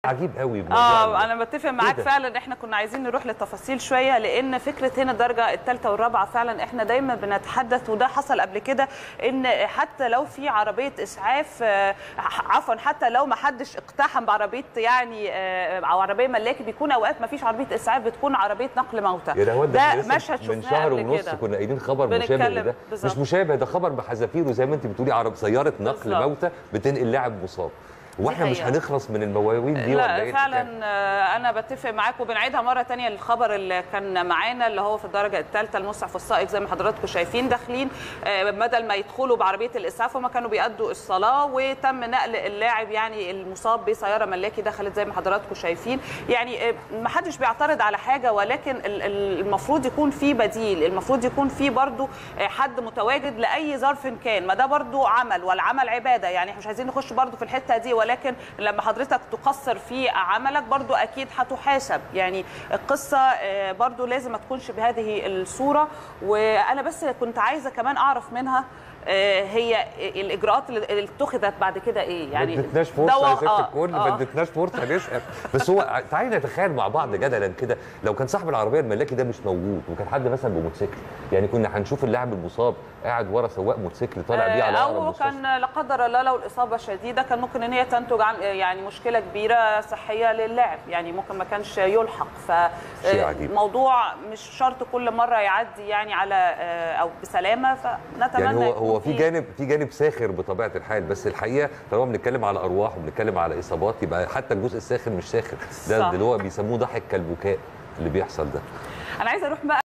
عجيب قوي بموضوع اه ال- انا بتفق معاك ده؟ فعلا احنا كنا عايزين نروح للتفاصيل شويه لان فكره هنا الدرجه الثالثه والرابعه فعلا احنا دايما بنتحدث وده حصل قبل كده ان حتى لو في عربيه اسعاف آه، عفوا حتى لو ما حدش اقتحم بعربيه يعني آه، او عربيه ملاكي بيكون اوقات ما فيش عربيه اسعاف بتكون عربيه نقل موتى يا ده ده احنا لسه مشهد من شفناه شهر قبل ونص كده. كنا قايلين خبر مشابه بنتكلم لده بالظبط. مش مشابه ده خبر بحذافيره زي ما انت بتقولي عرب سياره نقل بالظبط. موتى بتنقل لاعب مصاب واحنا مش حقيقة. هنخلص من المواويل دي ولا لا ايه الحكاية؟ فعلا آه، انا بتفق معاك وبنعيدها مره تانية الخبر اللي كان معانا اللي هو في الدرجه الثالثه المسعف والسائق زي ما حضراتكم شايفين داخلين آه، بدل ما يدخلوا بعربيه الاسعاف هم كانوا بيأدوا الصلاه وتم نقل اللاعب يعني المصاب بسياره ملاكي دخلت زي ما حضراتكم شايفين يعني آه، ما حدش بيعترض على حاجه ولكن ال- ال- المفروض يكون في بديل المفروض يكون في برضو آه، حد متواجد لاي ظرف كان ما ده برضو عمل والعمل عباده يعني احنا مش عايزين نخش برضو في الحته دي ولكن لما حضرتك تقصر في عملك برضو اكيد هتحاسب يعني القصه آه، برضو لازم ما تكونش بهذه الصوره وانا بس كنت عايزه كمان اعرف منها آه، هي الاجراءات اللي اللي اتخذت بعد كده ايه يعني ما ادتناش ده فرصه يا و- ست آه، الكل آه. ما ادتناش فرصه نسال بس هو تعالي نتخيل مع بعض جدلا كده لو كان صاحب العربيه الملاكي ده مش موجود وكان حد مثلا بموتوسيكل يعني كنا هنشوف اللاعب المصاب قاعد ورا سواق موتوسيكل طالع بيه على اقرب او مستشفى كان لا قدر الله لو الاصابه شديده كان ممكن ان هي تنتج عن يعني مشكله كبيره صحيه للاعب يعني ممكن ما كانش يلحق شيء عجيب. فالموضوع مش شرط كل مره يعدي يعني على آه، او بسلامه فنتمنى يعني هو يكون هو في جانب في جانب ساخر بطبيعه الحال بس الحقيقه طالما بنتكلم على ارواح وبنتكلم على اصابات يبقى حتى الجزء الساخر مش ساخر ده صح. اللي هو بيسموه ضحك كالبكاء اللي بيحصل ده انا عايزه اروح بقى